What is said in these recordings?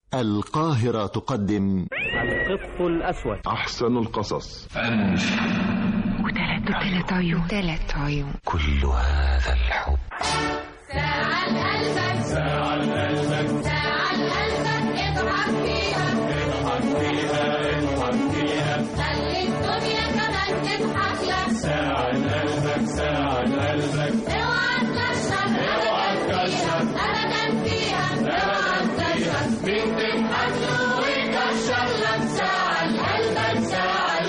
القاهرة تقدم القط الأسود أحسن القصص وثلاث وثلاث عيون ثلاث عيون كل هذا الحب ساعة قلبك ساعة قلبك ساعة قلبك اضحك فيها اضحك فيها اضحك فيها خلي الدنيا كمان تضحك لك ساعة قلبك ساعة قلبك اوعى تكشر اوعى تكشر ابدا فيها اوعى تكشر مين تضحك له ويكشر لك ساعة قلبك ساعة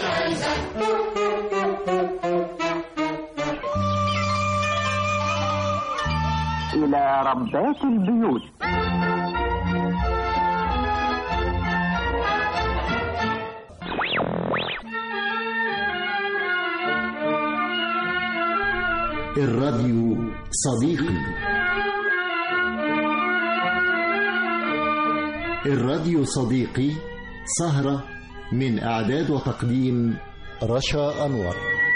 قلبك إلى ربات البيوت الراديو صديقي الراديو صديقي سهرة من إعداد وتقديم رشا أنور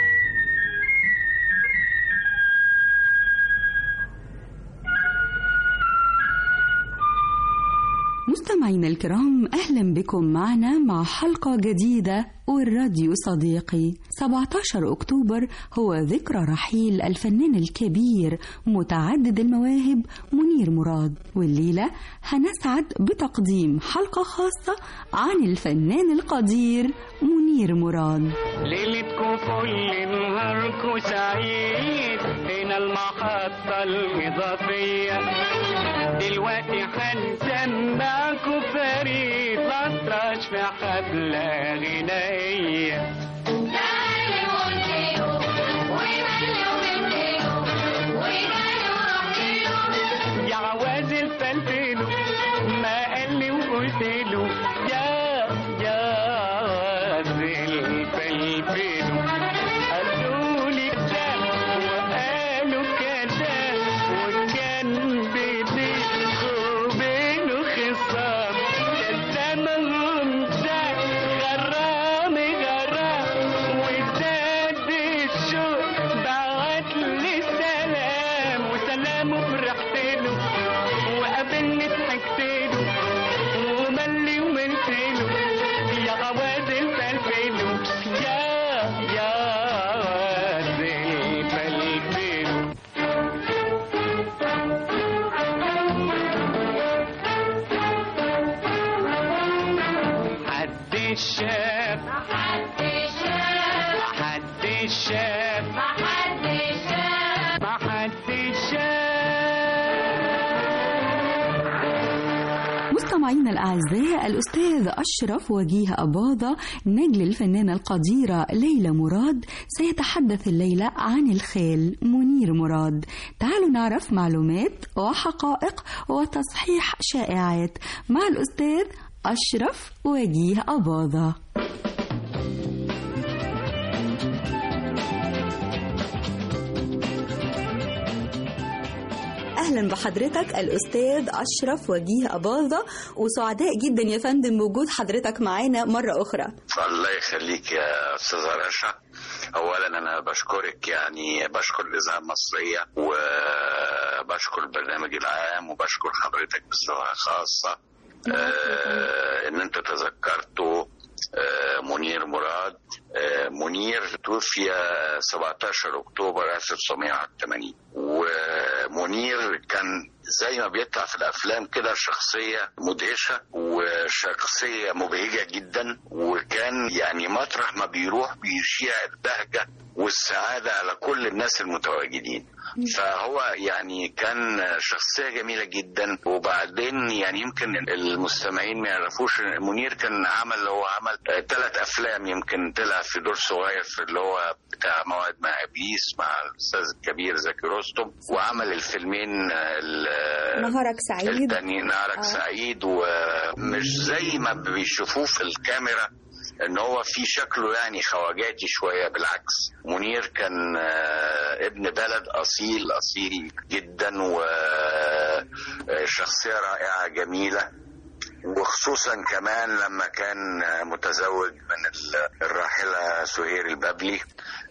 مستمعينا الكرام أهلا بكم معنا مع حلقة جديدة والراديو صديقي 17 أكتوبر هو ذكرى رحيل الفنان الكبير متعدد المواهب منير مراد والليلة هنسعد بتقديم حلقة خاصة عن الفنان القدير منير مراد ليلتكم كل نهاركم سعيد هنا المحطة الإضافية دلوقتي هنسمعكم فريد الأطرش في حفلة غنائية تعالي وقلتيله ويملي وبنتيله ويجالي ورحتيله يا عوازل فلفله ما قال لي وقلت له يا يا عوازل فلفله قالوا لي كده وقالوا كده وكان بيني وبينه خصام كلامهم ده غرام غرام وزاد الشوق بعت لي سلام وسلامه فرحت له وقابلني ضحكت له وملي وملت له يا غوازل فلفله يا يا غوازل فلفله حد شاف محدش شاف حد شاف محدش شاف ما حد شاف مستمعينا الأعزاء الأستاذ أشرف وجيه أباضة نجل الفنانة القديرة ليلى مراد سيتحدث الليلة عن الخال منير مراد تعالوا نعرف معلومات وحقائق وتصحيح شائعات مع الأستاذ أشرف وجيه أباضة أهلا بحضرتك الأستاذ أشرف وجيه أباظة وسعداء جدا يا فندم بوجود حضرتك معانا مرة أخرى الله يخليك يا استاذه رشا اولا انا بشكرك يعني بشكر الاذاعه المصريه وبشكر البرنامج العام وبشكر حضرتك بصفه خاصه آه ان انت تذكرتوا آه منير مراد آه منير توفي 17 اكتوبر 1981 ومنير كان زي ما بيطلع في الافلام كده شخصيه مدهشه وشخصيه مبهجه جدا وكان يعني مطرح ما بيروح بيشيع البهجه والسعاده على كل الناس المتواجدين فهو يعني كان شخصيه جميله جدا وبعدين يعني يمكن المستمعين ما يعرفوش إن منير كان عمل هو عمل ثلاث افلام يمكن طلع في دور صغير في اللي هو بتاع موعد مع ابليس مع الاستاذ الكبير زكي رستم وعمل الفيلمين ال- نهارك سعيد التاني نهارك آه. سعيد ومش زي ما بيشوفوه في الكاميرا ان هو في شكله يعني خواجاتي شويه بالعكس منير كان آه، ابن بلد اصيل اصيل جدا وشخصيه رائعه جميله وخصوصا كمان لما كان متزوج من ال- الراحلة سهير البابلي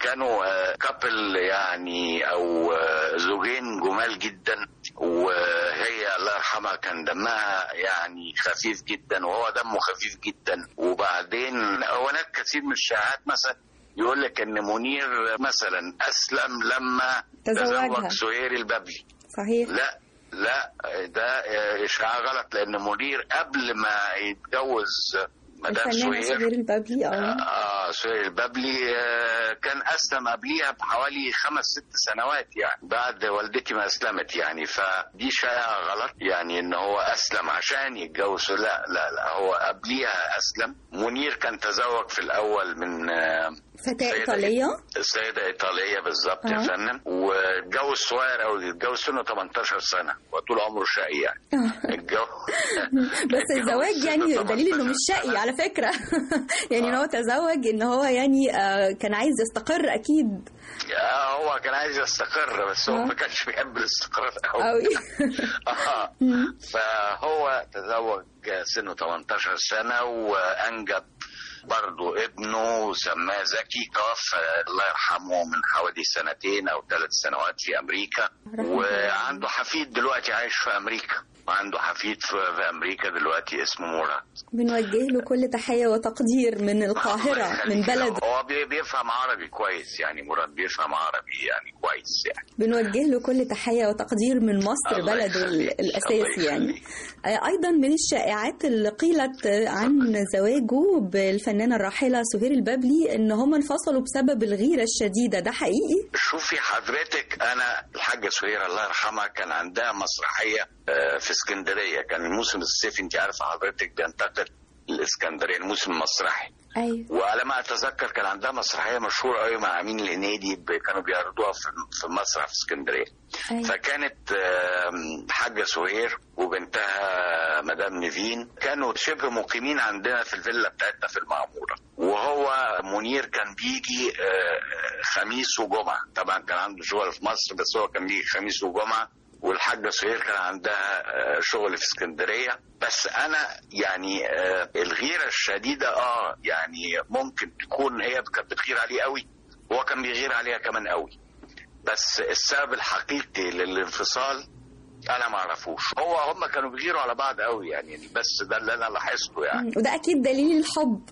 كانوا كابل يعني أو آه، زوجين جمال جدا و وهي الله يرحمها كان دمها يعني خفيف جدا وهو دمه خفيف جدا وبعدين هناك كثير من الشائعات مثلا يقول لك ان منير مثلا اسلم لما تزوجها. تزوج سهير الببلي صحيح لا لا ده اشاعه غلط لان منير قبل ما يتجوز مدام الفنانة سهير سهير البابلي اه اه سهير الببلي آه، كان اسلم قبليها بحوالي خمس ست سنوات يعني بعد والدتي ما اسلمت يعني فدي شائعه غلط يعني ان هو اسلم عشان يتجوز لا لا لا هو قبليها اسلم منير كان تزوج في الاول من آه، فتاة سيدة إيطالية سيدة إيطالية بالظبط يا آه. فندم واتجوز صغير أوي اتجوز سنه 18 سنة وطول عمره شقي يعني اتجوز بس الزواج يعني دليل انه مش شقي على فكرة يعني ان هو تزوج ان هو يعني آه، كان عايز يستقر اكيد آه، هو كان عايز يستقر بس هو آه. ما كانش بيحب الاستقرار قوي قوي آه. فهو تزوج سنه 18 سنة وأنجب برضه ابنه سماه زكي توفى الله يرحمه من حوالي سنتين أو ثلاث سنوات في أمريكا وعنده حفيد دلوقتي عايش في أمريكا وعنده حفيد في في أمريكا دلوقتي اسمه مراد بنوجه له كل تحية وتقدير من الله القاهرة من يخليك. بلده هو بي- بيفهم عربي كويس يعني مراد بيفهم عربي يعني كويس يعني بنوجه له كل تحية وتقدير من مصر الله بلده يخليك. ال- الأساسي الله يعني يخليك. آه، أيضا من الشائعات اللي قيلت آه، عن زواجه بالفنانة الراحلة سهير البابلي إن هم انفصلوا بسبب الغيرة الشديدة ده حقيقي؟ شوفي حضرتك انا الحاجه سهيره الله يرحمها كان عندها مسرحيه آه، في اسكندريه كان الموسم الصيفي انت عارفه حضرتك بينتقل الاسكندريه الموسم المسرحي أيوه وعلى ما اتذكر كان عندها مسرحيه مشهوره قوي مع امين الهنيدي ب- كانوا بيعرضوها في في مسرح في اسكندريه أيوه فكانت آم، حاجة سهير وبنتها مدام نيفين كانوا شبه مقيمين عندنا في الفيلا بتاعتنا في المعمورة وهو منير كان بيجي آه، خميس وجمعة طبعا كان عنده شغل في مصر بس هو كان بيجي خميس وجمعة والحاجة سهير كان عندها آه، شغل في اسكندرية بس أنا يعني آه، الغيرة الشديدة اه يعني ممكن تكون هي كانت بتغير عليه قوي هو كان بيغير عليها كمان قوي بس السبب الحقيقي للانفصال انا ما اعرفوش هو هم كانوا بيغيروا على بعض قوي يعني بس ده اللي انا لاحظته يعني وده أكيد دليل الحب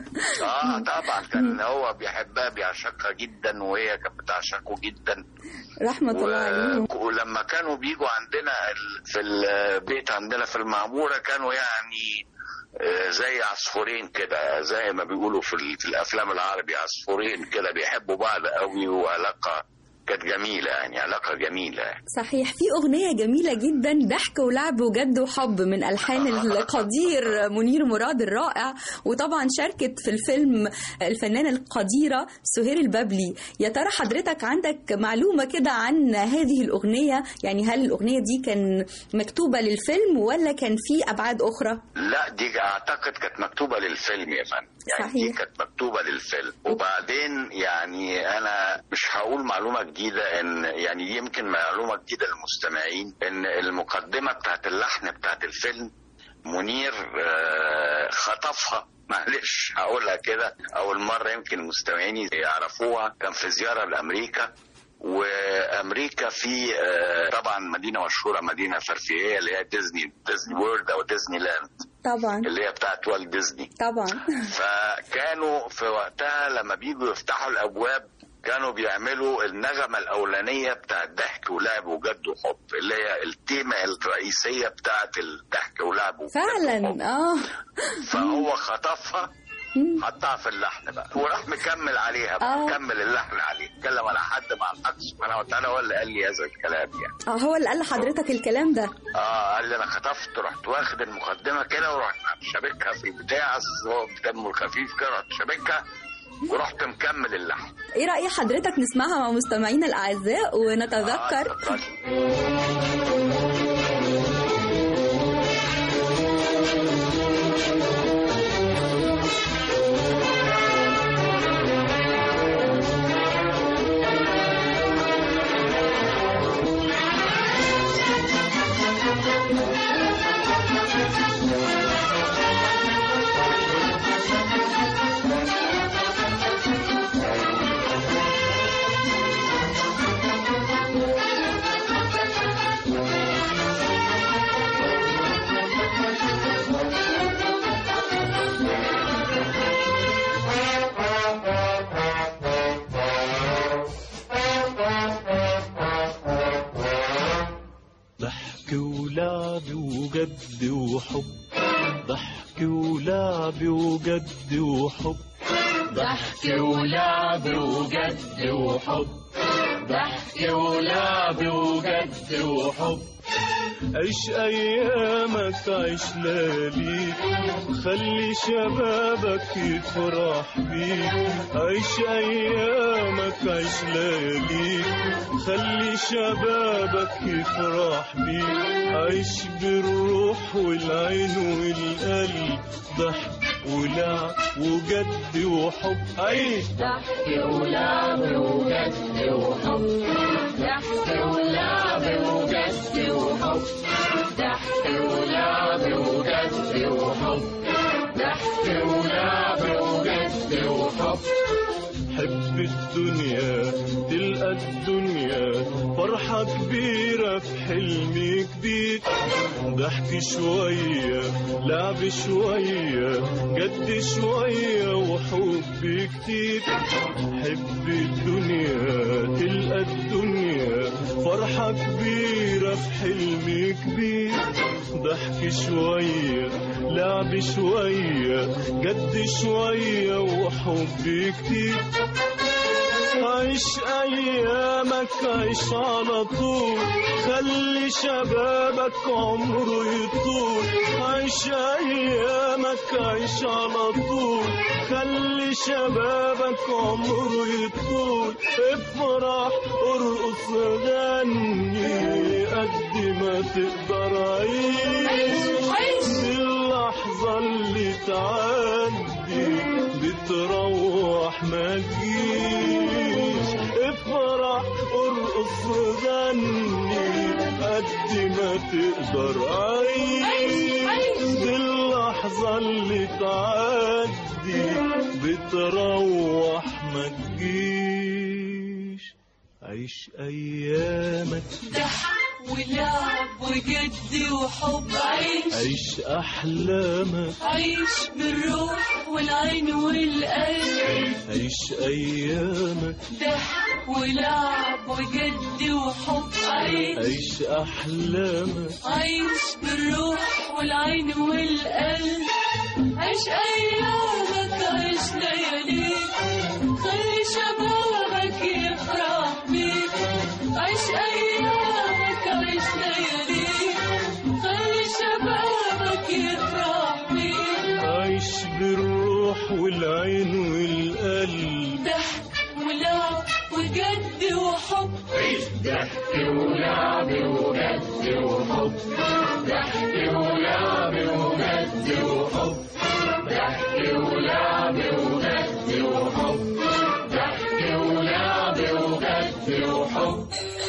اه طبعا كان هو بيحبها بيعشقها جدا وهي كانت بتعشقه جدا رحمة الله عليه و... ولما كانوا بيجوا عندنا ال- في البيت عندنا في المعمورة كانوا يعني آه، زي عصفورين كده زي ما بيقولوا في, ال... في الافلام العربي عصفورين كده بيحبوا بعض قوي وعلاقة كانت جميلة يعني علاقة جميلة يعني. صحيح في أغنية جميلة جدا ضحك ولعب وجد وحب من ألحان القدير منير مراد الرائع وطبعا شاركت في الفيلم الفنانة القديرة سهير البابلي يا ترى حضرتك عندك معلومة كده عن هذه الأغنية يعني هل الأغنية دي كان مكتوبة للفيلم ولا كان في أبعاد أخرى لا دي اعتقد كانت مكتوبة للفيلم يا فندم يعني دي صحيح. كانت مكتوبة للفيلم وبعدين يعني انا مش هقول معلومة جديدة ان يعني يمكن معلومة جديدة للمستمعين ان المقدمة بتاعت اللحن بتاعت الفيلم منير آه، خطفها معلش هقولها كده اول مرة يمكن المستمعين يعرفوها كان في زيارة لامريكا وامريكا في آه، طبعا مدينه مشهوره مدينه فرفيهيه اللي هي ديزني ديزني وورلد او ديزني لاند طبعا اللي هي بتاعت والت ديزني طبعا فكانوا في وقتها لما بيجوا يفتحوا الابواب كانوا بيعملوا النغمة الأولانية بتاعت ضحك ولعب وجد وحب اللي هي التيمة الرئيسية بتاعت الضحك ولعب وجد وحب فعلا اه فهو خطفها حطها في اللحن بقى وراح مكمل عليها آه. بقى مكمل اللحن عليه اتكلم على حد مع الحق سبحانه وتعالى هو اللي قال لي هذا الكلام يعني اه هو اللي قال لحضرتك الكلام ده اه قال لي انا خطفت رحت واخد المقدمه كده ورحت شابكها في البتاع أصل هو دمه الخفيف كده رحت شابكها ورحت مكمل اللحن ايه رأي حضرتك نسمعها مع مستمعينا الأعزاء ونتذكر آه، اتفضلي. Thank وجد وحب ضحك ولعب وجد وحب ضحك ولعب وجد وحب ضحك ولعب وجد وحب عيش ايامك عيش لياليك خلي شبابك يفرح بيك عيش ايامك عيش لياليك خلي شبابك يفرح بيك عيش بالروح والعين والقلب ضحك ولعب وجد وحب عيش ضحك ولعب وجد وحب ضحك ولعب وجد وحب ضحك ولعب وجد وحب ضحك ولعب وجد وحب حب الدنيا تلقى الدنيا فرحة كبيرة في حلم جديد ضحك شوية لعب شوية جد شوية وحب كتير حب الدنيا تلقى الدنيا فرحة كبيرة في حلم كبير ضحك شوية لعب شوية جد شوية وحب كتير عيش أيامك عيش على طول خلي شبابك عمره يطول عيش أيامك عيش على طول خلي شبابك عمره يطول افرح ارقص غني قد ما تقدر عيش اللحظة اللي تعدي بتروح ما تجيش افرح ارقص غني قد ما تقدر عيش دي اللحظة اللي تعدي بتروح ما تجيش عيش ايامك ولعب وجد وحب عيش عيش احلامك عيش بالروح والعين والقلب عيش ايامك ضحك ولعب وجد وحب عيش عيش احلامك عيش بالروح والعين والقلب عيش ايامك عيش لياليك خلي شبابك يفرح بيك عيش ايامك عيش لياليك خلي شبابك يفرح بيك عيش بالروح والعين والقلب ضحك ولعب وجد وحب ضحك ولعب وجد وحب ضحك ولعب وجد وحب ضحك ولعب وجد وحب ضحك ولعب وجد وحب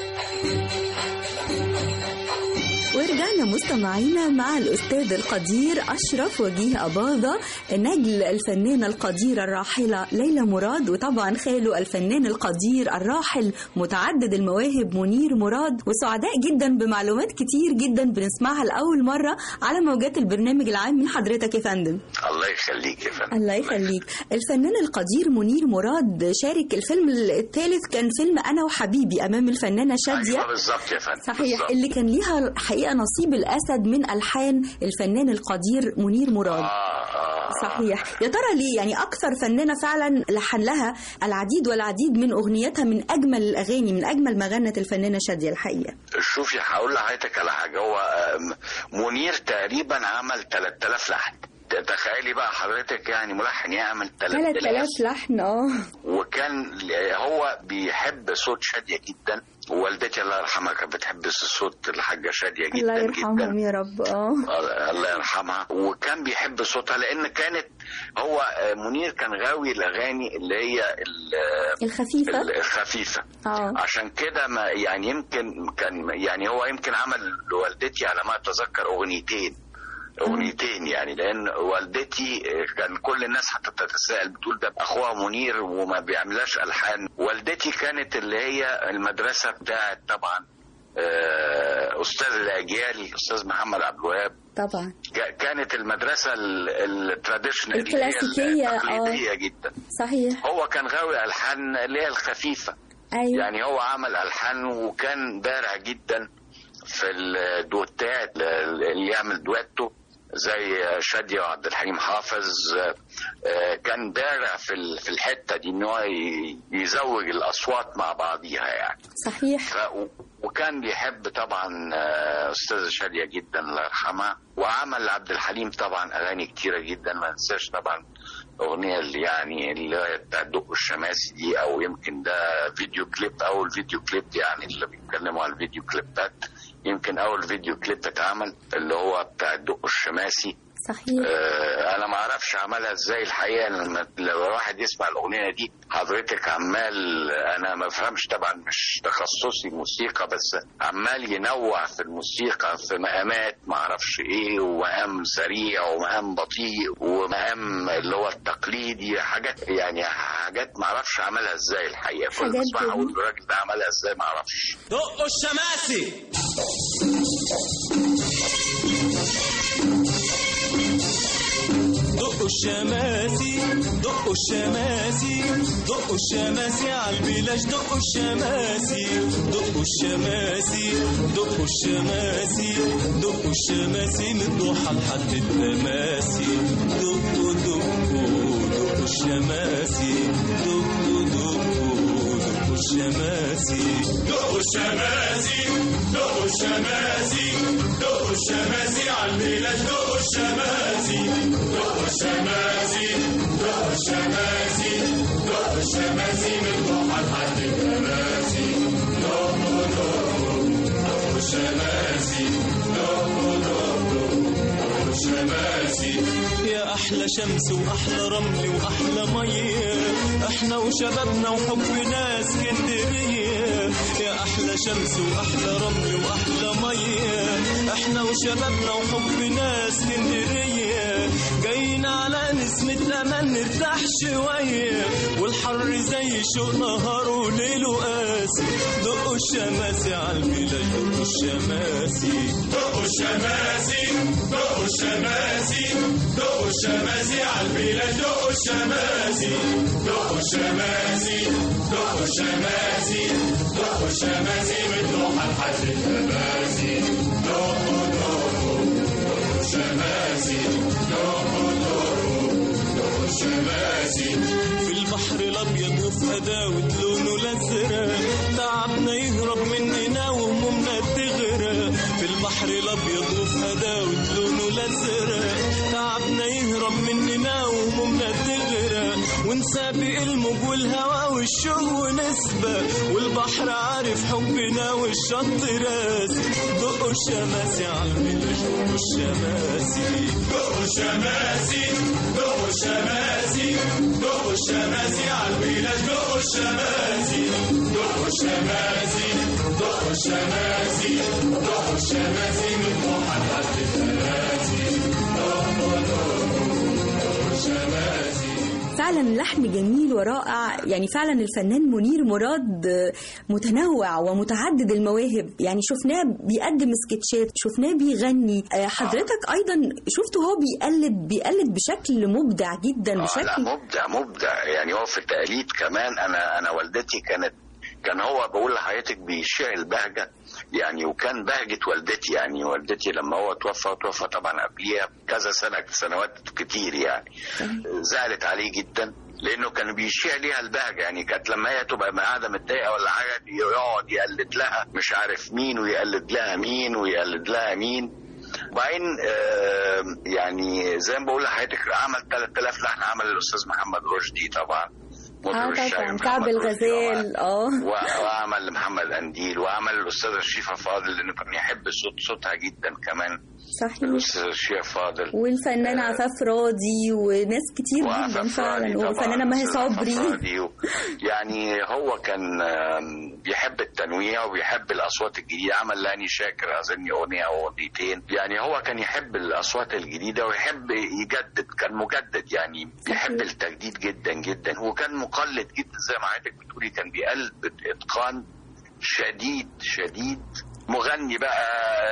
ورجعنا مستمعينا مع الأستاذ القدير أشرف وجيه أباظة نجل الفنانة القديرة الراحلة ليلى مراد وطبعا خاله الفنان القدير الراحل متعدد المواهب منير مراد وسعداء جدا بمعلومات كتير جدا بنسمعها لأول مرة على موجات البرنامج العام من حضرتك يا فندم الله يخليك يا فندم الله يخليك الفنان القدير منير مراد شارك الفيلم الثالث كان فيلم أنا وحبيبي أمام الفنانة شادية ايوه بالظبط يا فندم صحيح بالظبط. اللي كان ليها حقيقة نصيب الأسد من ألحان الفنان القدير منير مراد آه آه صحيح يا ترى ليه يعني أكثر فنانة فعلا لحن لها العديد والعديد من أغنياتها من أجمل الأغاني من أجمل ما غنت الفنانة شادية الحقيقة شوفي هقول لحضرتك على حاجه هو آم، منير تقريبا عمل 3000 لحن تخيلي بقى حضرتك يعني ملحن يعمل 3000 3000 لحن اه وكان هو بيحب صوت شادية جدا ووالدتي الله يرحمها كانت بتحب صوت الحاجة شادية جدا الله جدا يرحمهم يا رب اه الله يرحمها وكان بيحب صوتها لان كانت هو منير كان غاوي الاغاني اللي هي ال- الخفيفة ال- الخفيفه اه عشان كده ما يعني يمكن كان يعني هو يمكن عمل لوالدتي على ما اتذكر اغنيتين اغنيتين يعني لان والدتي كان كل الناس حتى تتساءل بتقول ده اخوها منير وما بيعملهاش الحان والدتي كانت اللي هي المدرسه بتاعت طبعا آه، استاذ الاجيال استاذ محمد عبد الوهاب طبعا ك- كانت المدرسه التراديشنال الكلاسيكية، آه. التقليديه جدا صحيح هو كان غاوي الحان اللي هي الخفيفه أيوة يعني هو عمل الحان وكان بارع جدا في الدوتات اللي يعمل دويتو زي شادية وعبد الحليم حافظ آه، كان بارع في ال- في الحتة دي ان هو ي- يزوج الاصوات مع بعضيها يعني صحيح ف- و- وكان بيحب طبعا آه، استاذه شاديه جدا الله يرحمها وعمل لعبد الحليم طبعا اغاني كتيره جدا ما ننساش طبعا اغنيه اللي يعني اللي هي بتاع دق الشماسي دي او يمكن ده فيديو كليب اول فيديو كليب يعني اللي بيتكلموا على الفيديو كليبات يمكن اول فيديو كليب اتعمل اللي هو بتاع دق الشماسي صحيح آه، انا ما اعرفش عملها ازاي الحقيقه لما لو الواحد يسمع الاغنيه دي حضرتك عمال انا ما بفهمش طبعا مش تخصصي موسيقى بس عمال ينوع في الموسيقى في مقامات ما اعرفش ايه ومقام سريع ومقام بطيء ومقام اللي هو التقليدي حاجات يعني حاجات ما اعرفش عملها ازاي الحقيقه كل ما حاجات اسمعها جميلة. اقول الراجل ده عملها ازاي ما اعرفش دقوا الشماسي دقوا الشماسي دقوا الشماسي دقوا الشماسي على البلاش دقوا الشماسي دقوا الشماسي دقوا الشماسي دقوا الشماسي من الضحى لحد التماسي دقوا دقوا دقوا الشماسي دقوا دقوا دقوا الشماسي دقوا الشماسي دقوا الشماسي دقوا الشماسي على البلاش دقوا الشماسي دقوا الشماسي دقوا الشماسي دقوا الشماسي من ضحى لحد التماسي دقوا دقوا دقوا الشماسي دقوا دقوا دقوا الشماسي يا احلى شمس واحلى رمل واحلى ميه احنا وشبابنا وحبنا اسكندريه يا احلى شمس واحلى رمل واحلى ميه احنا وشبابنا وحبنا اسكندريه جايين على نسمة امل نرتاح شويه والحر زي شوق نهار وليل وقاسي دقوا الشماسي على البلاد دقوا الشماسي دقوا الشماسي دقوا الشماسي دقوا الشماسي على البلاد دقوا الشماسي دقوا الشماسي دقوا الشماسي دقوا الشماسي من ضحى لحد التماسي دقوا دقوا دقوا الشماسي دقوا دقوا دقوا الشماسي في البحر الابيض وفي هداوة لونه الازرق تعبنا يهرب مننا وهمومنا تغرق في البحر الابيض وفي هداوة لونه الازرق تعبنا يهرب مننا وهمومنا تغرق ونسابق الموج والهوا والشوق ونسبة والبحر عارف حبنا والشط راسي دقوا الشماسي على الملح دقوا الشماسي دقوا الشماسي دقوا الشماسي دقوا الشماسي على البلاش دقوا الشماسي دقوا الشماسي دقوا الشماسي دقوا الشماسي من ضحى لحد الثلاثي دقوا دقوا دقوا الشماسي فعلا لحن جميل ورائع يعني فعلا الفنان منير مراد متنوع ومتعدد المواهب يعني شفناه بيقدم سكتشات شفناه بيغني آه، حضرتك ايضا شفته هو بيقلد بيقلد بشكل مبدع جدا آه لا بشكل مبدع مبدع يعني هو في التقليد كمان انا انا والدتي كانت كان هو بقول لحضرتك بيشيع البهجه يعني وكان بهجه والدتي يعني والدتي لما هو توفى توفى طبعا قبليها كذا سنه سنوات كتير يعني زعلت عليه جدا لانه كان بيشيع ليها البهجه يعني كانت لما هي تبقى قاعده متضايقه ولا حاجه يقعد يقلد لها مش عارف مين ويقلد لها مين ويقلد لها مين وبعدين آه، يعني زي ما بقول لحضرتك عمل 3000 لحن عمل الاستاذ محمد رشدي طبعا مطرب اه الشعبي طبعا محمد كعب رشدي الغزال اه و- وعمل محمد قنديل وعمل الاستاذه شريفه فاضل لانه كان يحب صوت صوتها جدا كمان صحيح الاستاذه شريفه فاضل والفنان عفاف راضي وناس كتير جدا وعفاف فعلا راضي طبعاً، والفنانه مها الأستاذ عفاف صبري راضي و- يعني هو كان آم، بيحب التنويع وبيحب الاصوات الجديده عمل لاني شاكر اظن اغنيه او اغنيتين يعني هو كان يحب الاصوات الجديده ويحب يجدد كان مجدد يعني بيحب التجديد جدا جدا وكان مقلد جدا زي ما حضرتك بتقولي كان بيقلد باتقان شديد شديد مغني بقى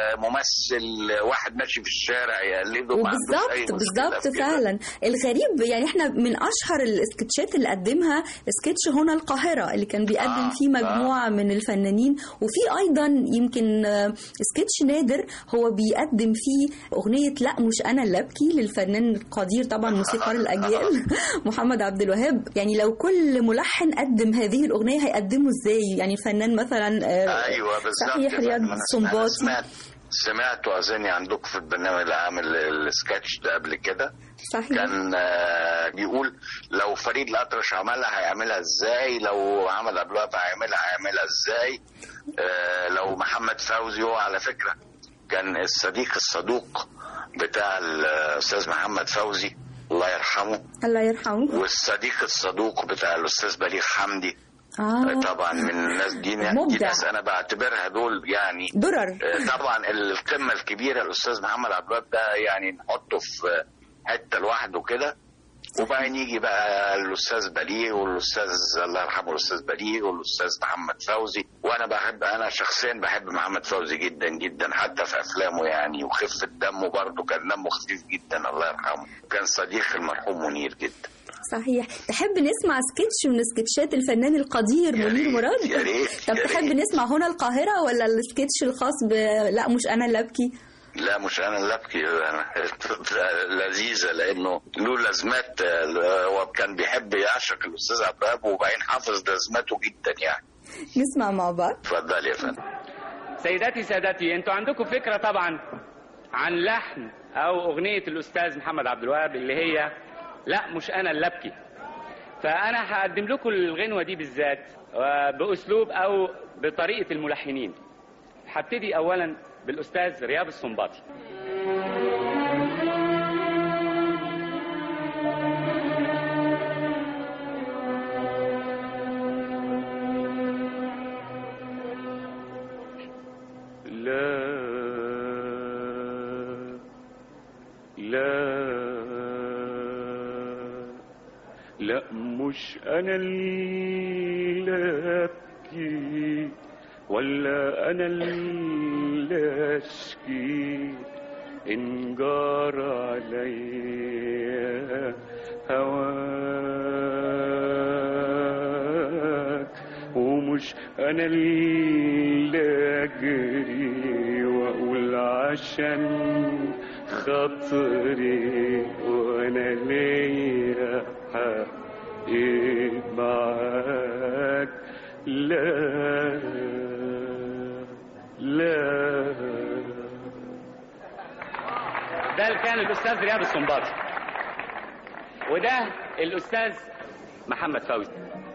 ممثل واحد ماشي في الشارع يقلده ما عندوش أي وبالظبط مشكلة بالظبط في كده. فعلا الغريب يعني احنا من اشهر السكتشات اللي قدمها سكتش هنا القاهره اللي كان بيقدم آه، فيه مجموعه من الفنانين وفي ايضا يمكن آه، سكتش نادر هو بيقدم فيه اغنيه لا مش انا اللي ابكي للفنان القدير طبعا موسيقار الاجيال محمد عبد الوهاب يعني لو كل ملحن قدم هذه الاغنيه هيقدمه ازاي يعني الفنان مثلا آه، ايوه بالظبط صحيح رياض أنا- أنا سنباطي سمعت سمعت اظني عندكم في البرنامج اللي عامل السكتش ده قبل كده صحيح كان آه، بيقول لو فريد الأطرش عملها هيعملها ازاي لو عمل قبل الوقت هيعملها هيعملها ازاي آه، لو محمد فوزي هو على فكرة كان الصديق الصدوق بتاع الأستاذ محمد فوزي الله يرحمه الله يرحمه والصديق الصدوق بتاع الأستاذ بليغ حمدي آه. طبعا من الناس دي, دي مبدع. ناس أنا بعتبرها دول يعني درر آه، طبعا القمه الكبيره الاستاذ محمد عبد الوهاب ده يعني نحطه في حته لوحده كده وبعدين يجي بقى الاستاذ بليغ والاستاذ الله يرحمه الاستاذ بليغ والاستاذ محمد فوزي وانا بحب انا شخصيا بحب محمد فوزي جدا جدا حتى في افلامه يعني وخفه دمه برضه كان دمه خفيف جدا الله يرحمه كان صديق المرحوم منير جدا صحيح تحب نسمع سكتش من سكتشات الفنان القدير يا منير ريت، مراد يا ريت، طب يا تحب ريت. نسمع هنا القاهرة ولا السكتش الخاص ب لا مش أنا اللي أبكي لا مش انا اللي ابكي أنا لذيذه لانه له لازمات آه، هو كان بيحب يعشق الاستاذ عبد الوهاب وبعدين حافظ لازماته جدا يعني نسمع مع بعض اتفضل يا فندم سيداتي سادتي انتوا عندكم فكره طبعا عن لحن او اغنيه الاستاذ محمد عبد الوهاب اللي هي لا مش انا اللي ابكي فانا هقدم لكم الغنوه دي بالذات آه، باسلوب او بطريقه الملحنين هبتدي اولا بالاستاذ رياض السنباطي لا لا لا مش انا اللي ابكي ولا انا اللي اشكي ان جار عليا هواك ومش انا اللي اجري واقول عشان خاطري وانا ليا حق معاك لا لا ده اللي كان الاستاذ رياض السنباطي وده الاستاذ محمد فوزي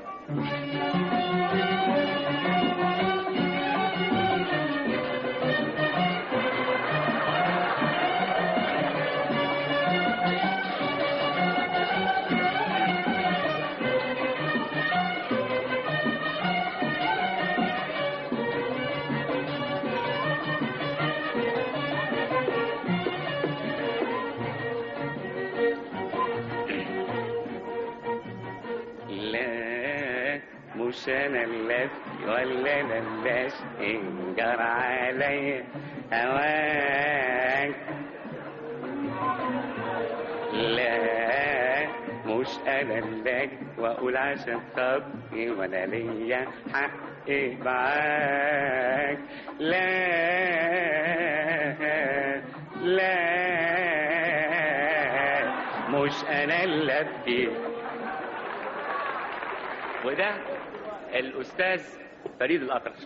لا مش انا اللي أبكي ولا انا اللي اشقي انجر عليا هواك لا مش انا اللي أجي واقول عشان خاطري ولا ليا حق معاك لا لا مش انا اللي ابكي وده الاستاذ فريد الاطرش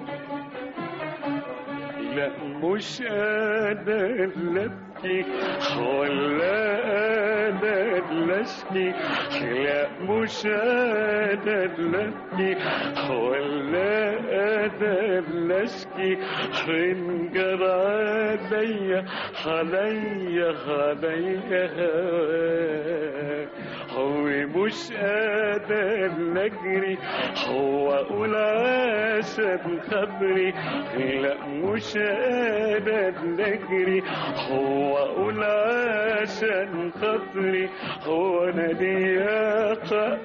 لا مش انا اللي ابكي ولا انا اللي اشكي لا مش انا اللي ابكي ولا انا اللي اشكي انجر عليا عليا عليا هواك هو مش قادر نجري هو اقول عشان خبري لا مش قادر نجري هو اقول عشان خاطري هو انا ليا حق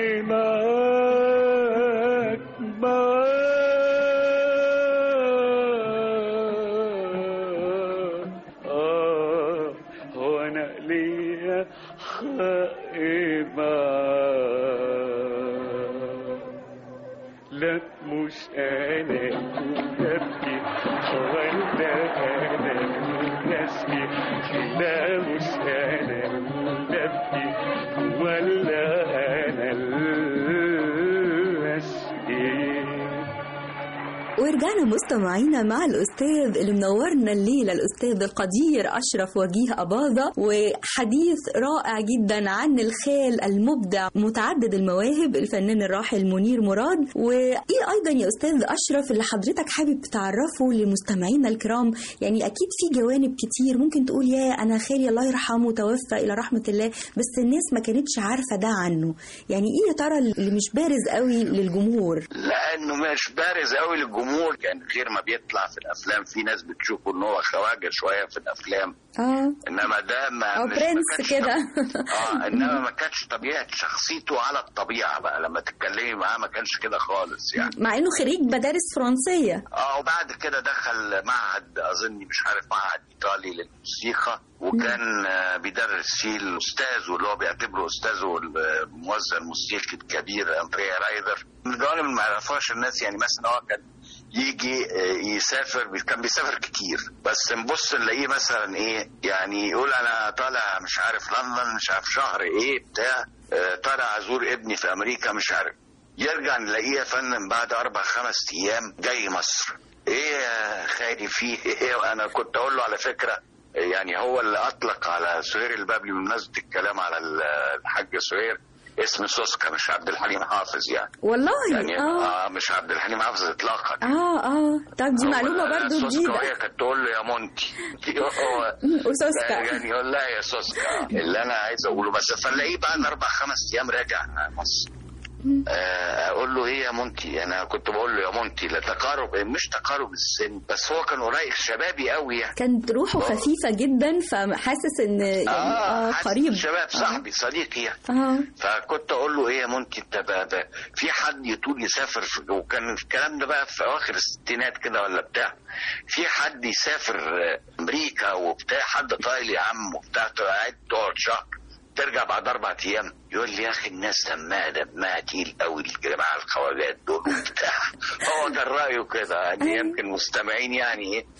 معاك معاك خائبة لا مش أنا نبكي ولا أنا نسكي لا مش أنا نبكي ولا أنا نسكي ورجعنا مستمعينا مع الأستاذ اللي منورنا الليلة الأستاذ القدير أشرف وجيه أباظة وحديث رائع جدا عن الخال المبدع متعدد المواهب الفنان الراحل منير مراد وإيه أيضا يا أستاذ أشرف اللي حضرتك حابب تعرفه لمستمعينا الكرام يعني أكيد في جوانب كتير ممكن تقول يا أنا خالي الله يرحمه توفى إلى رحمة الله بس الناس ما كانتش عارفة ده عنه يعني إيه يا ترى اللي مش بارز قوي للجمهور لانه مش بارز قوي للجمهور يعني غير ما بيطلع في الافلام في ناس بتشوفه ان هو خواجه شويه في الافلام اه انما ده ما أو مش- ما برنس كانش كده اه انما ما كانتش طبيعه شخصيته على الطبيعه بقى لما تتكلمي معاه ما كانش كده خالص يعني مع انه خريج مدارس فرنسيه اه وبعد كده دخل معهد اظني مش عارف معهد ايطالي للموسيقى وكان آه، بيدرس فيه الاستاذ واللي هو بيعتبره استاذه الموزع الموسيقي الكبير اندريا رايدر من الجوانب اللي ما يعرفهاش الناس يعني مثلا هو كان يجي آه، يسافر بي- كان بيسافر كتير بس نبص نلاقيه مثلا ايه يعني يقول انا طالع مش عارف لندن مش عارف شهر ايه بتاع آه، طالع ازور ابني في امريكا مش عارف يرجع نلاقيه يا فندم بعد اربع خمس ايام جاي مصر ايه يا خالي فيه ايه انا كنت اقول له على فكره يعني هو اللي اطلق على سهير البابلي بمناسبه الكلام على ال- الحاج سهير اسم سوسكا مش عبد الحليم حافظ يعني والله يعني اه آه مش عبد الحليم حافظ اطلاقا اه اه طب دي هو معلومه لا- برضو سوسكا جديده وهي كانت تقول له يا مونتي هو وسوسكا. يعني يقول لها يا سوسكا اللي انا عايز اقوله بس فنلاقيه بعد اربع خمس ايام راجع مصر آه، اقول له ايه يا مونتي انا كنت بقول له يا مونتي لا تقارب مش تقارب السن بس هو كان قريب شبابي قوي يعني كانت روحه خفيفه جدا فحاسس ان يعني اه حاسس قريب شباب صاحبي صديقي يعني اه فكنت اقول له ايه يا مونتي انت بقى بقى في حد يطول يسافر في وكان الكلام ده بقى في اواخر الستينات كده ولا بتاع في حد يسافر آه، امريكا وبتاع حد طايل يا عم وبتاع قاعد تقعد شهر ترجع بعد اربع ايام يقول لي يا اخي الناس دمها دمها تقيل قوي الجماعه الخواجات دول وبتاع هو كان رايه كده يعني يمكن المستمعين يعني ايه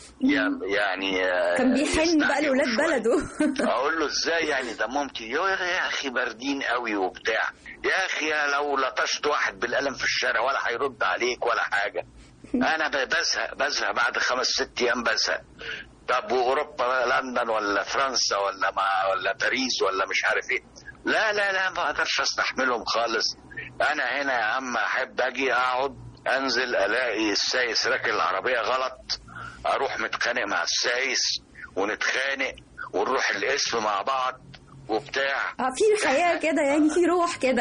يعني آه، كان بيحن بقى يستعجبوا لاولاد شوية. بلده اقول له ازاي يعني ده ممكن يقول يا اخي باردين قوي وبتاع يا اخي لو لطشت واحد بالقلم في الشارع ولا هيرد عليك ولا حاجه انا ب- بزهق بزهق بعد خمس ست ايام بزهق طب واوروبا لندن ولا فرنسا ولا ما ولا باريس ولا مش عارف ايه لا لا لا ما اقدرش استحملهم خالص انا هنا يا عم احب اجي اقعد انزل الاقي السايس راكن العربيه غلط اروح متخانق مع السايس ونتخانق ونروح القسم مع بعض وبتاع اه في حياه كده يعني في روح كده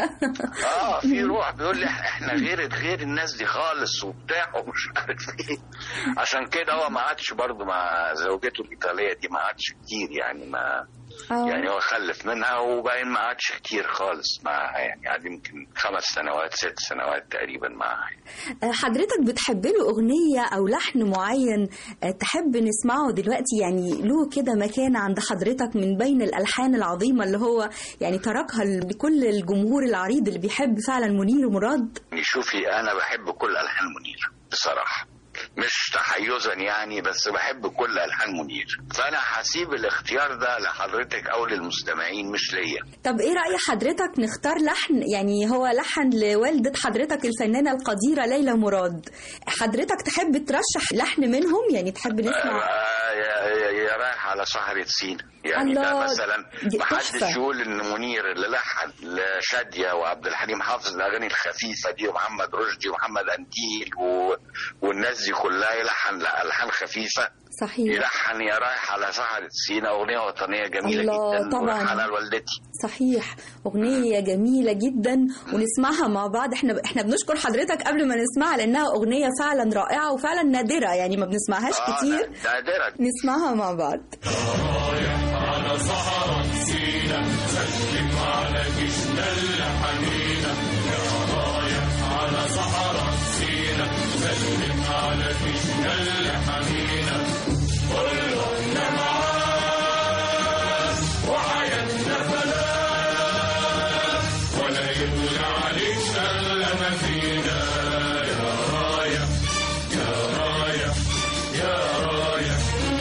اه في روح بيقول لي احنا غير غير الناس دي خالص وبتاع ومش عارف ايه عشان كده هو ما عادش برضه مع زوجته الايطاليه دي ما عادش كتير يعني ما آه. يعني هو خلف منها وباين ما عادش كتير خالص معاها يعني قعد يمكن خمس سنوات ست سنوات تقريبا معاها آه، حضرتك بتحب له اغنيه او لحن معين آه، تحب نسمعه دلوقتي يعني له كده مكان عند حضرتك من بين الالحان العظيمه اللي هو يعني تركها لكل الجمهور العريض اللي بيحب فعلا منير مراد يعني شوفي انا بحب كل الحان منير بصراحه مش تحيزا يعني بس بحب كل الحان منير فانا هسيب الاختيار ده لحضرتك او للمستمعين مش ليا طب ايه رأي حضرتك نختار لحن يعني هو لحن لوالدة حضرتك الفنانة القديرة ليلى مراد حضرتك تحب ترشح لحن منهم يعني تحب نسمع آه، يا يا- يا رايح على سهرة سين يعني ده الله، مثلا دي محدش تحفة. يقول ان منير اللي لحن لشادية وعبد الحليم حافظ الاغاني الخفيفة دي ومحمد رشدي ومحمد انتيل و... والناس دي كلها يلحن لا الحان خفيفة صحيح يلحن يا رايح على سهرة سين اغنية وطنية جميلة الله، جدا طبعاً. ولحنها لوالدتي صحيح أغنية جميلة جدا ونسمعها مع بعض احنا احنا بنشكر حضرتك قبل ما نسمعها لأنها أغنية فعلا رائعة وفعلا نادرة يعني ما بنسمعهاش آه، كتير نادرة نسمعها مع بعض على صحراء سينا سلم على جيشنا اللي حمينا يا رايح على صحراء سينا سلم على جيشنا اللي حمينا كلنا معاه وحياتنا فلا يملى عليك إلا ما فينا يا رايح يا رايح يا رايح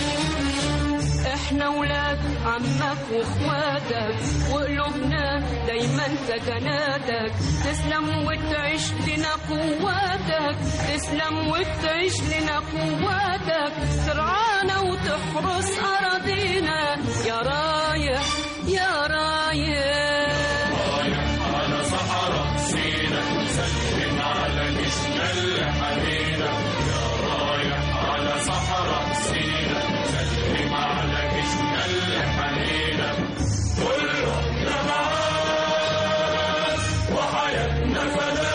احنا ولاد عمك واخواتك وقلوبنا دايما سكناتك تسلم وتعيش لنا قواتك تسلم وتعيش لنا قواتك ترعانا وتحرس اراضينا يا رايح يا رايح على صحراء سينا سلم على جسنا اللي حنينا يا رايح على صحراء سينا سلم على جسنا اللي حنينا كله احنا معاك وحياتنا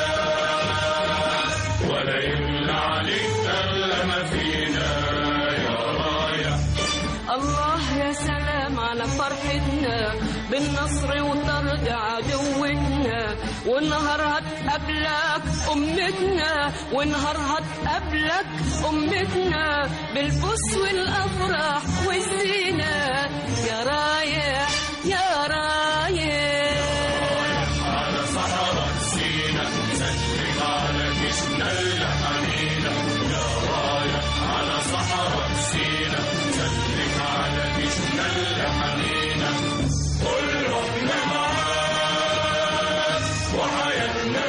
فداك ولا يملى عليك الا ما فينا يا رايح الله يا سلام على فرحتنا بالنصر وطرد عدوتنا ونهار هتقابلك أمتنا ونهار هتقابلك أمتنا بالبوس والأفراح والزينة يا رايح يا رايح على صحراء سينا سلم على جسنا اللي حنينا يا رايح على صحراء سينا سلم على جسنا اللي حنينا كله احنا معاك وحياتنا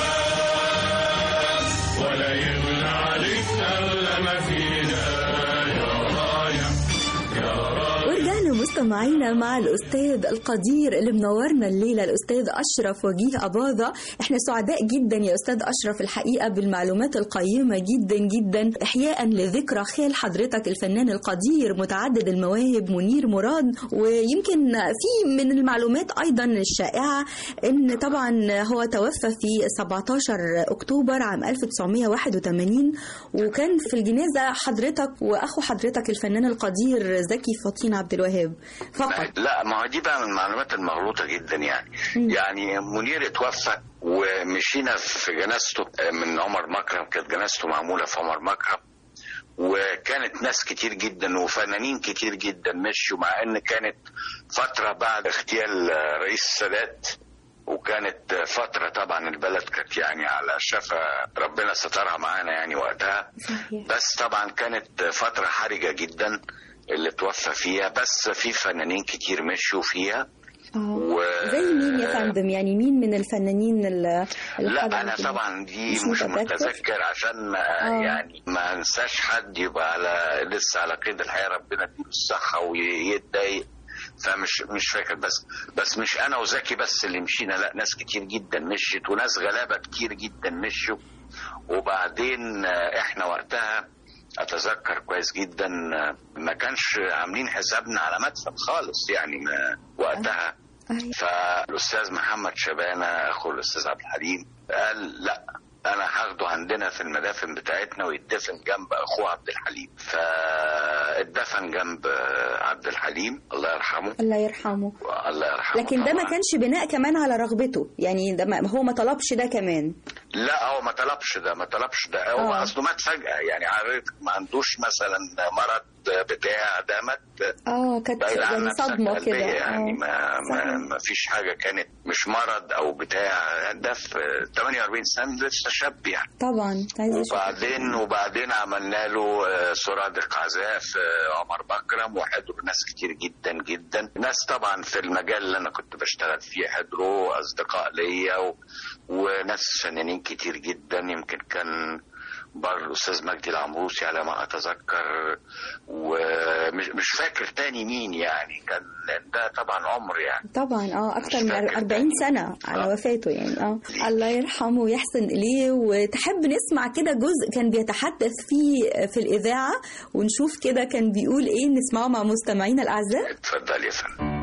فداك ولا يغلى عليك الا ما فينا يا رايح يا رايح ورجعنا مستمعينا مع الأستاذ القدير اللي منورنا الليلة الأستاذ أشرف وجيه أباظة احنا سعداء جدا يا أستاذ أشرف الحقيقة بالمعلومات القيمة جدا جدا إحياء لذكرى خال حضرتك الفنان القدير متعدد المواهب منير مراد ويمكن في من المعلومات أيضا الشائعة إن طبعا هو توفى في 17 أكتوبر عام 1981 وكان في الجنازة حضرتك وأخو حضرتك الفنان القدير زكي فطين عبد الوهاب فقط لا ما هو دي بقى من المعلومات المغلوطه جدا يعني يعني منير اتوفى ومشينا في جنازته من عمر مكرم كانت جنازته معموله في عمر مكرم وكانت ناس كتير جدا وفنانين كتير جدا مشوا مع ان كانت فتره بعد اغتيال رئيس السادات وكانت فترة طبعا البلد كانت يعني على شفا ربنا سترها معانا يعني وقتها بس طبعا كانت فترة حرجة جدا اللي توفى فيها بس في فنانين كتير مشوا فيها و... زي مين يا فندم يعني مين من الفنانين اللي اللي لا حضروا انا كده؟ طبعا دي مش مش متذكر؟ متذكر عشان ما آه. يعني ما انساش حد يبقى على لسه على قيد الحياه ربنا يديله الصحه ويتضايق فمش مش فاكر بس بس مش انا وزكي بس اللي مشينا لا ناس كتير جدا مشيت وناس غلابه كتير جدا مشوا وبعدين آه، احنا وقتها اتذكر كويس جدا آه، ما كانش عاملين حسابنا على مدفن خالص يعني ما وقتها فالاستاذ محمد شبانه اخو الاستاذ عبد الحليم قال لا انا هاخده عندنا في المدافن بتاعتنا ويدفن جنب اخوه عبد الحليم فاتدفن جنب عبد الحليم الله يرحمه الله يرحمه الله يرحمه لكن ده ما طبعاً. كانش بناء كمان على رغبته يعني ده ما هو ما طلبش ده كمان لا هو ما طلبش ده ما طلبش ده هو آه. اصله مات فجاه يعني عارف ما عندوش مثلا مرض بتاع ده مات اه كانت بعيد عن يعني نفسك صدمه قلبية كده يعني آه. ما, ما ما فيش حاجه كانت مش مرض او بتاع ده في 48 سنه لسه شاب يعني طبعا عايزه أشوف. وبعدين وبعدين عملنا له آه، سرادق عزاء في عمر بكرم وحضروا ناس كتير جدا جدا ناس طبعا في المجال اللي انا كنت بشتغل فيه حضروا اصدقاء ليا و... وناس فنانين كتير جدا يمكن كان بر الاستاذ مجدي العمروسي على ما اتذكر ومش مش فاكر تاني مين يعني كان ده طبعا عمر يعني طبعا اه اكتر مش من فاكر 40 سنه على وفاته يعني اه الله يرحمه ويحسن اليه وتحب نسمع كده جزء كان بيتحدث فيه في الاذاعه ونشوف كده كان بيقول ايه نسمعه مع مستمعينا الاعزاء اتفضل يا فندم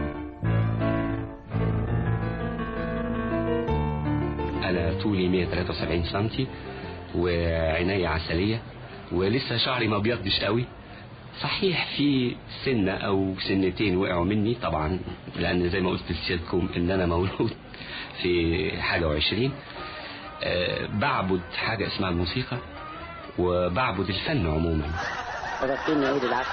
أنا طولي 173 سنتي وعيني عسلية ولسه شعري ما بيضش قوي صحيح في سنة أو سنتين وقعوا مني طبعا لأن زي ما قلت لسيادكم إن أنا مولود في حاجة وعشرين أه بعبد حاجة اسمها الموسيقى وبعبد الفن عموما ربطني عود العسل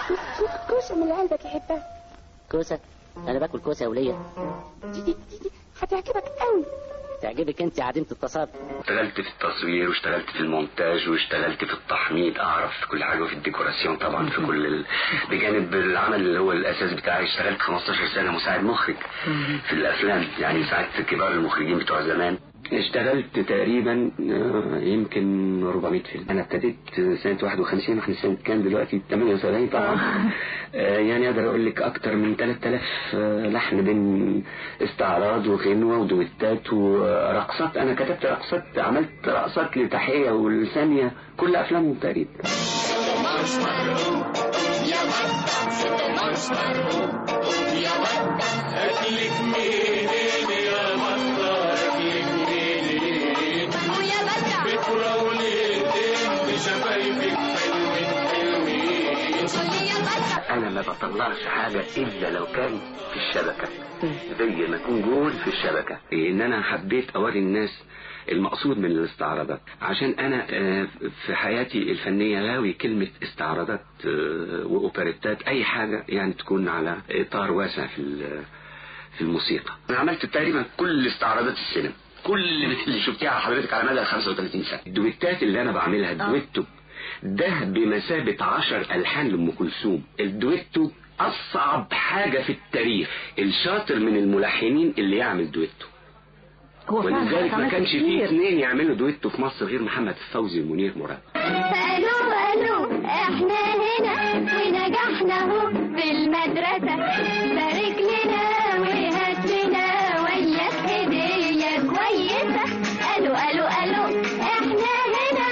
كوسة من اللي قلبك يحبها كوسة أنا باكل كوسة يا ولية هتعجبك قوي تعجبك انت عديمة التصرف اشتغلت في التصوير واشتغلت في المونتاج واشتغلت في التحميض اعرف في كل حاجه وفي الديكوراسيون طبعا في كل ال... بجانب العمل اللي هو الاساس بتاعي اشتغلت 15 سنه مساعد مخرج في الافلام يعني ساعدت كبار المخرجين بتوع زمان اشتغلت تقريبا آه، يمكن 400 فيلم انا ابتديت سنه 51 احنا سنه كام دلوقتي 78 طبعا آه، يعني اقدر اقول لك اكتر من 3000 آه، لحن بين استعراض وغنوه ودويتات ورقصات انا كتبت رقصات عملت رقصات لتحيه والثانيه كل افلامهم تقريبا مش مرغوب يا ودع ستة مش مرغوب يا ودع أكلك منين يا ودع أكلك منين ويا بدع بكرة وليلتين بشفايفك حلوين حلوين يا بدع انا ما بطلعش حاجه الا لو كان في الشبكه زي ما يكون جول في الشبكه ان انا حبيت اوري الناس المقصود من الاستعراضات عشان انا آه، في حياتي الفنيه غاوي كلمه استعراضات آه، واوبريتات اي حاجه يعني تكون على اطار واسع في ال- في الموسيقى انا عملت تقريبا كل استعراضات السينما كل اللي شفتيها حضرتك على مدى 35 سنه الدويتات اللي انا بعملها الدويتو ده بمثابة عشر ألحان لأم كلثوم الدويتو أصعب حاجة في التاريخ الشاطر من الملحنين اللي يعمل دويتو هو فعلا ولذلك ما عملت كانش فيه كتير. اثنين يعملوا دويتو في مصر غير محمد الفوزي ومنير مراد الو الو احنا هنا ونجحنا اهو في المدرسة بارك لنا وهات لنا وياك هدية كويسة الو الو الو احنا هنا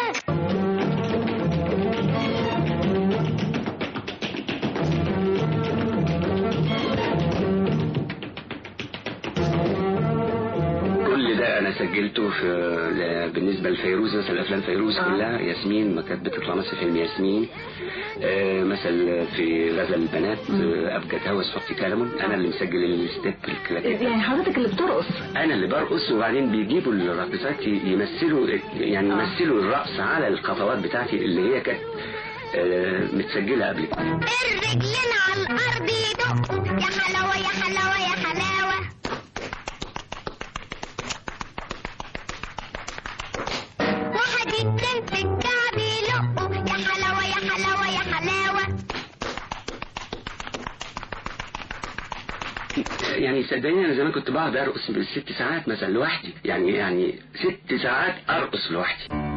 كل ده انا سجلته في ل- بالنسبه لفيروز مثلا افلام فيروز كلها ياسمين ما كانت بتطلع مثلا فيلم ياسمين آه مثلا في غزل البنات آه ابجد هوس حطي كلمون انا اللي مسجل الستيب الكلاسيك يعني حضرتك اللي بترقص انا اللي برقص وبعدين بيجيبوا الراقصات يمثلوا يعني يمثلوا الرقص على الخطوات بتاعتي اللي هي كانت آه، متسجله قبل كده الرجلين على الارض يدقوا يا حلاوة يا حلاوة يا حلاوة واحد اتنين في الكعب يلقوا يا حلاوة يا حلاوة يا حلاوة يعني صدقني انا زمان كنت بقعد ارقص بالست ساعات مثلا لوحدي يعني يعني ست ساعات ارقص لوحدي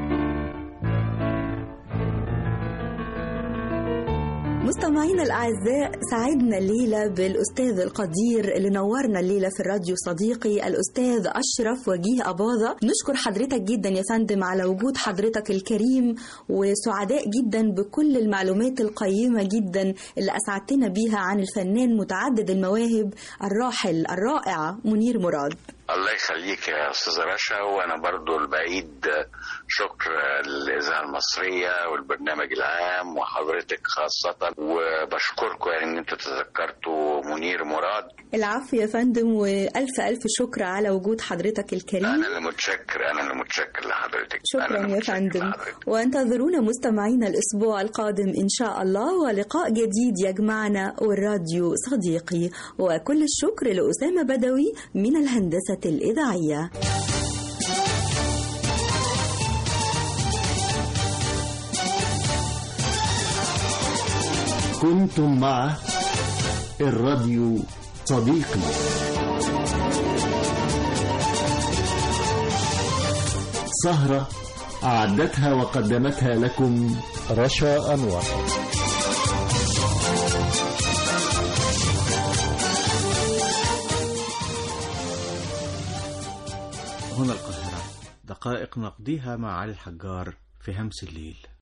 مستمعينا الأعزاء سعدنا الليلة بالأستاذ القدير اللي نورنا الليلة في الراديو صديقي الأستاذ أشرف وجيه أباظة نشكر حضرتك جدا يا فندم على وجود حضرتك الكريم وسعداء جدا بكل المعلومات القيمة جدا اللي أسعدتنا بيها عن الفنان متعدد المواهب الراحل الرائع منير مراد الله يخليك يا استاذ رشا وانا برضو البعيد شكر للاذاعه المصريه والبرنامج العام وحضرتك خاصه وبشكركم يعني ان انتوا تذكرتوا منير مراد العفو يا فندم وألف ألف شكر على وجود حضرتك الكريم انا اللي متشكر انا اللي متشكر لحضرتك أنا شكرا اللي يا متشكر فندم لحضرتك. وانتظرونا مستمعينا الأسبوع القادم إن شاء الله ولقاء جديد يجمعنا والراديو صديقي وكل الشكر لأسامة بدوي من الهندسة الإذاعية كنتم مع الراديو صديقي سهرة أعدتها وقدمتها لكم رشا أنور هنا القاهرة دقائق نقضيها مع علي الحجار في همس الليل